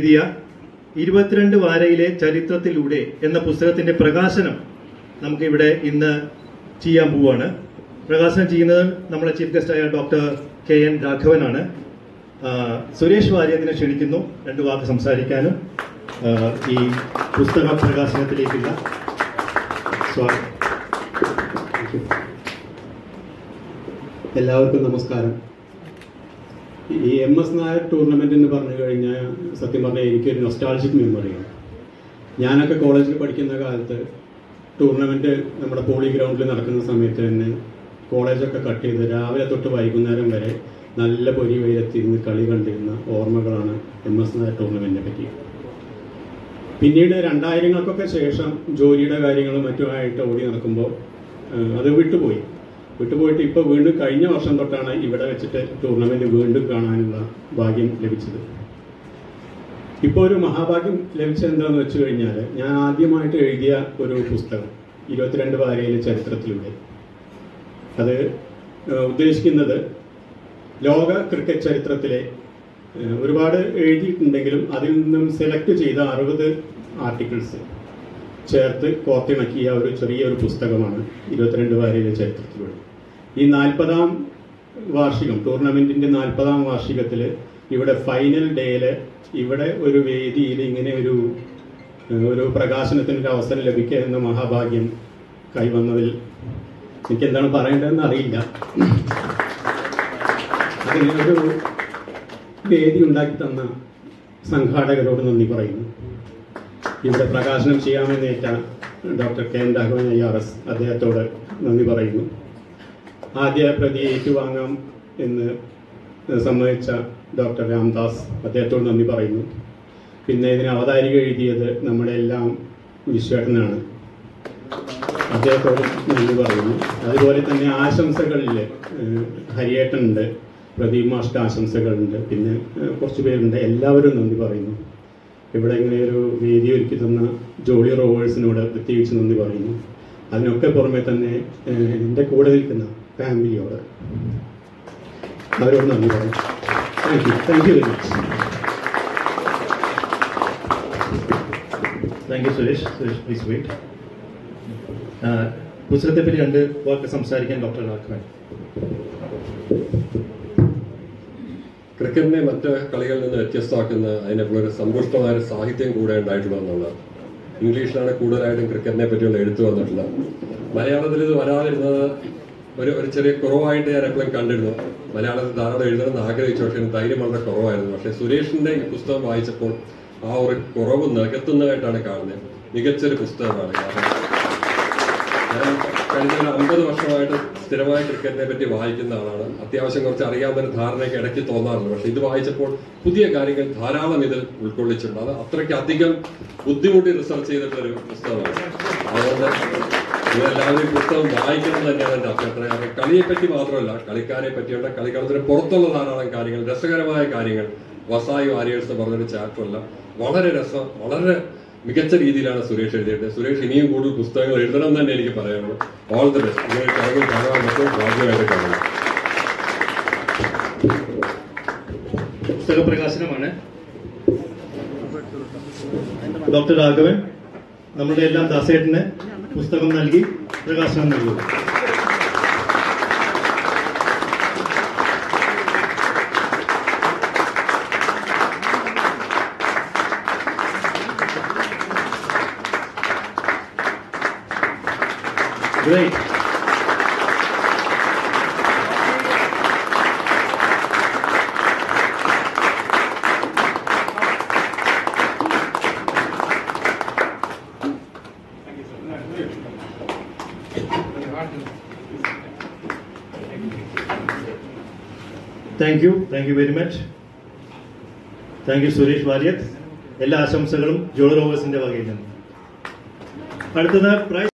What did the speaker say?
എഴുതിയ ഇരുപത്തിരണ്ട് വാരയിലെ ചരിത്രത്തിലൂടെ എന്ന പുസ്തകത്തിന്റെ പ്രകാശനം നമുക്ക് ഇവിടെ ഇന്ന് ചെയ്യാൻ പോവുകയാണ് പ്രകാശനം ചെയ്യുന്നത് നമ്മുടെ ചീഫ് ഗസ്റ്റായ ഡോക്ടർ കെ എൻ രാഘവനാണ് ആ, സുരേഷ് വാര്യത്തിനെ ക്ഷണിക്കുന്നു രണ്ട് വാക്ക് സംസാരിക്കാനും ആ, ഈ പുസ്തക പ്രകാശനത്തിലേക്കുള്ള സ്വാഗതം എല്ലാവർക്കും നമസ്കാരം ഈ എം എസ് നായർ ടൂർണമെന്റ് എന്ന് പറഞ്ഞു കഴിഞ്ഞാൽ സത്യം പറഞ്ഞാൽ എനിക്കൊരു നൊസ്റ്റാൾജിക് മെമ്മറിയാണ് ഞാനൊക്കെ കോളേജിൽ പഠിക്കുന്ന കാലത്ത് ടൂർണമെന്റ് നമ്മുടെ പോളി ഗ്രൗണ്ടിൽ നടക്കുന്ന സമയത്ത് തന്നെ കോളേജൊക്കെ കട്ട് ചെയ്ത് രാവിലെ തൊട്ട് വൈകുന്നേരം വരെ നല്ല പൊരി വെയിലത്തിരുന്ന് കളി കണ്ടിരുന്ന ഓർമ്മകളാണ് എം എസ് നായർ ടൂർണമെന്റിനെ പറ്റി പിന്നീട് രണ്ടായിരങ്ങൾക്കൊക്കെ ശേഷം ജോലിയുടെ കാര്യങ്ങളും മറ്റുമായിട്ട് ഓടി നടക്കുമ്പോൾ ഏഹ്, അത് വിട്ടുപോയി വിട്ടുപോയിട്ട് ഇപ്പോൾ വീണ്ടും കഴിഞ്ഞ വർഷം തൊട്ടാണ് ഇവിടെ വെച്ചിട്ട് ടൂർണമെന്റ് വീണ്ടും കാണാനുള്ള ഭാഗ്യം ലഭിച്ചത് ഇപ്പോൾ ഒരു മഹാഭാഗ്യം ലഭിച്ചത് എന്താണെന്ന് വെച്ച് കഴിഞ്ഞാൽ ഞാൻ ആദ്യമായിട്ട് എഴുതിയ ഒരു പുസ്തകം ഇരുപത്തിരണ്ട് വാരയിലെ ചരിത്രത്തിലൂടെ അത് ഏഹ്, ഉദ്ദേശിക്കുന്നത് ലോക ക്രിക്കറ്റ് ചരിത്രത്തിലെ ഏഹ്, ഒരുപാട് എഴുതിയിട്ടുണ്ടെങ്കിലും അതിൽ നിന്നും സെലക്ട് ചെയ്ത അറുപത് ആർട്ടിക്കിൾസ് ചേർത്ത് കോർത്തിണക്കിയ ഒരു ചെറിയൊരു പുസ്തകമാണ് ഇരുപത്തിരണ്ട് വാരയിലെ ചരിത്രത്തിലൂടെ ഈ നാൽപ്പതാം വാർഷികം ടൂർണമെന്റിന്റെ നാൽപ്പതാം വാർഷികത്തിൽ ഇവിടെ ഫൈനൽ ഡേയില് ഇവിടെ ഒരു വേദിയിൽ ഇങ്ങനെ ഒരു ഏഹ്, ഒരു പ്രകാശനത്തിന് ഒരു അവസരം ലഭിക്കുക എന്ന മഹാഭാഗ്യം കൈവന്നതിൽ എനിക്ക് എന്താണ് പറയേണ്ടതെന്ന് അറിയില്ല അതിന് ഒരു വേദി ഉണ്ടാക്കി തന്ന സംഘാടകരോട് നന്ദി പറയുന്നു ഇവിടെ പ്രകാശനം ചെയ്യാമെന്നേറ്റ doctor K N Raghavan I R S അദ്ദേഹത്തോട് നന്ദി പറയുന്നു ആദ്യ പ്രതി ഏറ്റുവാങ്ങാം എന്ന് സമ്മതിച്ച ഡോക്ടർ രാംദാസ് അദ്ദേഹത്തോട് നന്ദി പറയുന്നു പിന്നെ ഇതിന് അവതാരിക എഴുതിയത് നമ്മുടെ എല്ലാം വിശ്വേട്ടനാണ് അദ്ദേഹത്തോട് നന്ദി പറയുന്നു അതുപോലെ തന്നെ ആശംസകളിൽ ഏഹ്, ഹരിയേട്ടനുണ്ട് പ്രദീപ് മാഷ്ക്ക് ആശംസകളുണ്ട് പിന്നെ ഏഹ്, കുറച്ച് പേരുണ്ട് എല്ലാവരും നന്ദി പറയുന്നു ഇവിടെ ഇങ്ങനെ ഒരു വേദി ഒരുക്കി തന്ന ജോളി റോവേഴ്സിനോട് പ്രത്യേകിച്ച് നന്ദി പറയുന്നു അതിനൊക്കെ പുറമെ തന്നെ ഏഹ്, എൻ്റെ കൂടെ നിൽക്കുന്ന ഫാമിലിയോട് അവരോട് നന്ദി പറയും thank you thank you very much thank you Suresh Suresh please wait പുസ്തകത്തെ പറ്റി രണ്ട് വാക്ക് സംസാരിക്കാൻ ഡോക്ടർ രാഘവൻ ക്രിക്കറ്റിനെ മറ്റ് കളികളിൽ നിന്ന് വ്യത്യസ്തമാക്കുന്ന അതിനെപ്പോലുള്ള ഒരു സമ്പുഷ്ടമായ ഒരു സാഹിത്യം കൂടെ ഉണ്ടായിട്ടുള്ളതെന്നുള്ളത് ഇംഗ്ലീഷിലാണ് കൂടുതലായിട്ടും ക്രിക്കറ്റിനെ പറ്റിയുള്ള എഴുത്ത് വന്നിട്ടുള്ളത് മലയാളത്തിൽ ഇത് വരാതിരുന്നത് ഒരു ഒരു ചെറിയ കുറവായിട്ട് ഞാൻ എപ്പോഴും കണ്ടിരുന്നു മലയാളത്തിൽ ധാരാളം എഴുതണമെന്ന് ആഗ്രഹിച്ചു പക്ഷേ എനിക്ക് ധൈര്യം വളരെ കുറവായിരുന്നു പക്ഷേ സുരേഷിന്റെ ഈ പുസ്തകം വായിച്ചപ്പോൾ ആ ഒരു കുറവ് നികത്തുന്നതായിട്ടാണ് കാണുന്നത് മികച്ചൊരു പുസ്തകമാണ് കാരണം ഞാൻ കഴിഞ്ഞ ഒരു അമ്പത് വർഷമായിട്ട് സ്ഥിരമായി ക്രിക്കറ്റിനെ പറ്റി വായിക്കുന്ന ആളാണ് അത്യാവശ്യം കുറച്ച് അറിയാവുന്ന ഒരു ധാരണയൊക്കെ ഇടയ്ക്ക് തോന്നാറുണ്ട് പക്ഷെ ഇത് വായിച്ചപ്പോൾ പുതിയ കാര്യങ്ങൾ ധാരാളം ഇതിൽ ഉൾക്കൊള്ളിച്ചിട്ടുണ്ട് അത് അത്രയ്ക്ക് അധികം ബുദ്ധിമുട്ടി റിസർച്ച് ചെയ്തിട്ടുള്ള ഒരു പുസ്തകമാണ് അതുകൊണ്ട് നിങ്ങളെല്ലാവരും ഈ പുസ്തകം വായിക്കണം എന്ന് തന്നെയാണ് എൻ്റെ അഭ്യർത്ഥന കാരണം കളിയെ പറ്റി മാത്രമല്ല കളിക്കാരെ പറ്റിയുള്ള കളിക്കളത്തിന് പുറത്തുള്ള ധാരാളം കാര്യങ്ങൾ രസകരമായ കാര്യങ്ങൾ വസായി വാരിയേഴ്സ് എന്ന് പറഞ്ഞൊരു ചാപ്റ്ററല്ല വളരെ രസം വളരെ മികച്ച രീതിയിലാണ് സുരേഷ് എഴുതിയത് സുരേഷ് ഇനിയും കൂടുതൽ പുസ്തകങ്ങൾ എഴുതണം എന്ന് തന്നെ എനിക്ക് പറയാനുള്ളൂ ഓൾ ദി ബെസ്റ്റ് ഇങ്ങനെ കാര്യങ്ങൾ കാണാൻ പറ്റും ഭാഗ്യമായിട്ട് കാണണം പുസ്തക പ്രകാശനമാണ് ഡോക്ടർ രാഘവൻ നമ്മുടെ എല്ലാം ദാസേട്ടന് പുസ്തകം നൽകി പ്രകാശനം നൽകും Great. Thank you thank you very much thank you Suresh Warrier എല്ലാ ആശംസകളും ജോളി റോവേഴ്സിന്റെ വകയിൽ നിന്ന് അടുത്തത് പ്രൈസ്